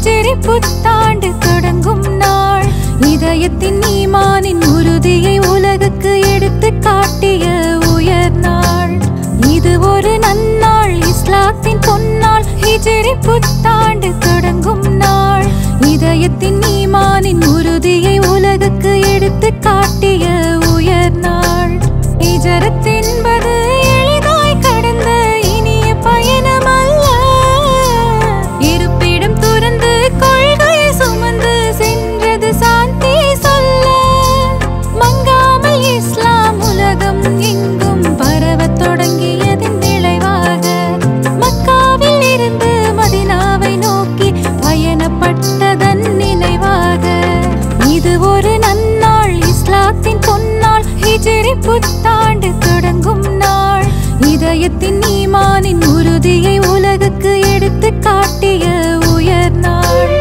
ஹிஜ்ரி புத்தாண்டு தொடங்கும் நாள் இதயத்தின் ஈமானின் உறுதியை உலகுக்கு எடுத்து காட்டிய உயர் நாள் இது ஒரு நன்னாள் இஸ்லாத்தின் பொன்னாள் ஹிஜ்ரி புத்தாண்டு தொடங்கும் நாள் இதயத்தின் ஈமானின் உறுதியை உலகுக்கு எடுத்து காட்டிய உயர் நாள் இஜரத் என்பது எளிதாய் கடந்த இனிய பயணம் அல்ல இருப்பிடம் துறந்து கொள்கையை சுமந்து சென்றது சாந்தி சொல்ல மங்காமல் இஸ்லாம் உலகம் எங்கும் பரவத் தொடங்கியதின் விளைவாக மக்காவில் இருந்து மதினாவை நோக்கி பயணப்பட்டதன் நினைவாக இது ஒரு நன்னாள் இஸ்லாத்தின் பொன்னாள் ஹிஜ்ரி புத்தாண்டு தொடங்கும் நாள் இதயத்தின் ஈமானின் உறுதியை உலகுக்கு எடுத்து காட்டிய உயர் நாள்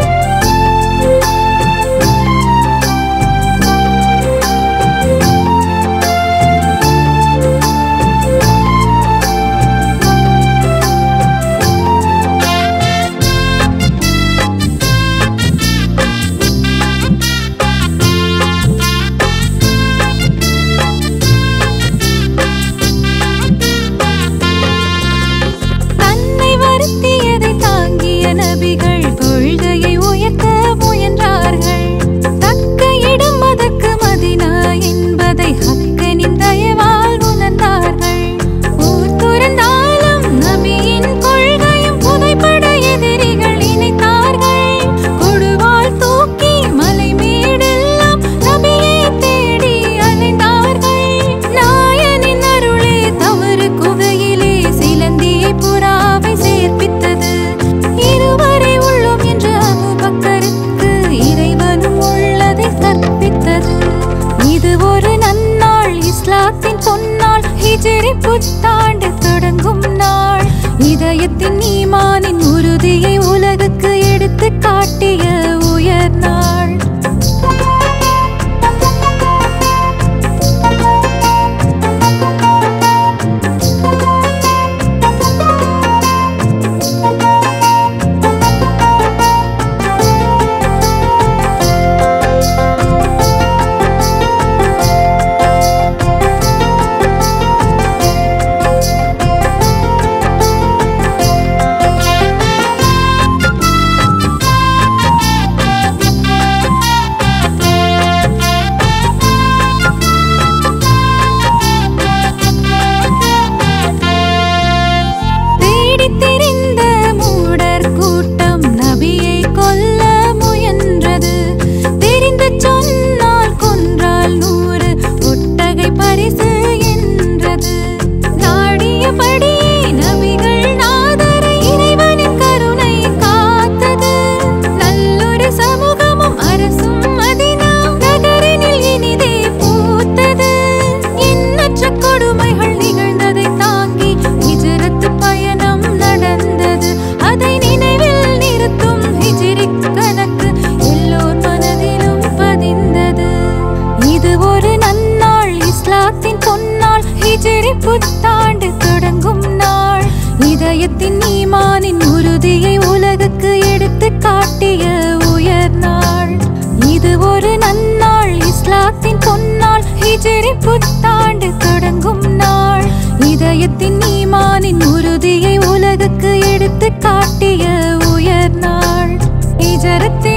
தன்னை வருத்தியதை தாங்கிய நபிகள் கொள்கையை உயர்த்த முயன்றார்கள் தக்க இடம் அதற்கு மதினா என்பதை ஹக்கனின் தயவால் உணர்ந்தார்கள் ஊர் துறந்தாலும் நபியின் கொள்கையும் புதைப்பட எதிரிகள் நினைத்தார்கள் கொடுவாள் தூக்கி மலை மேடெல்லாம் நபியை தேடி அலைந்தார்கள் நாயனின் அருளே தவறு குகையிலே சிலந்தியை புறாவை சேர்ப்பித்தது இருவரை உள்ளோம் என்று அபுபக்கருக்கு இறைவனும் உள்ளதை கற்பித்தது இது ஒரு நன்னாள் இஸ்லாத்தின் பொன்னாள் ஹிஜ்ரி புத்தாண்டு தொடங்கும் நாள் இதயத்தின் ஈமானின் உறுதியை உலகுக்கு எடுத்து காட்டிய உயர் நாள் தேடித் திரிந்த மூடர் கூட்டம் நபியை கொல்ல முயன்றது தெரிந்து சொன்னால் கொன்றால் நூறு ஒட்டகை பரிசு என்றது நாடியபடி நபிகள் நாதரை இறைவனின் கருணை காத்தது நல்லொரு சமூகமும் அரசும் மதினா நகரினில் இனிதே பூத்தது எண்ணற்ற கொடுமைகள் நிகழ்ந்ததை தாங்கி ஹிஜ்ரத் பயணம் நடந்தது அதை நினைவில் நிறுத்தும் ஹிஜ்ரி கணக்கு எல்லோர் மனதிலும் பதிந்தது இது ஒரு நன்னாள் இஸ்லாத்தின் பொன்னாள் ஹிஜ்ரி புத்தாண்டு தொடங்கும் நாள் இதயத்தின் ஈமானின் உறுதியை உலகுக்கு எடுத்து காட்டிய உயர் நாள் இது ஒரு நன்னாள் இஸ்லாத்தின் பொன்னாள் ஹிஜ்ரி புத்தாண்டு தொடங்கும் நாள் இதயத்தின் ஈமானின் உறுதியை உலகுக்கு எடுத்து காட்டிய உயர் நாள் இஜரத்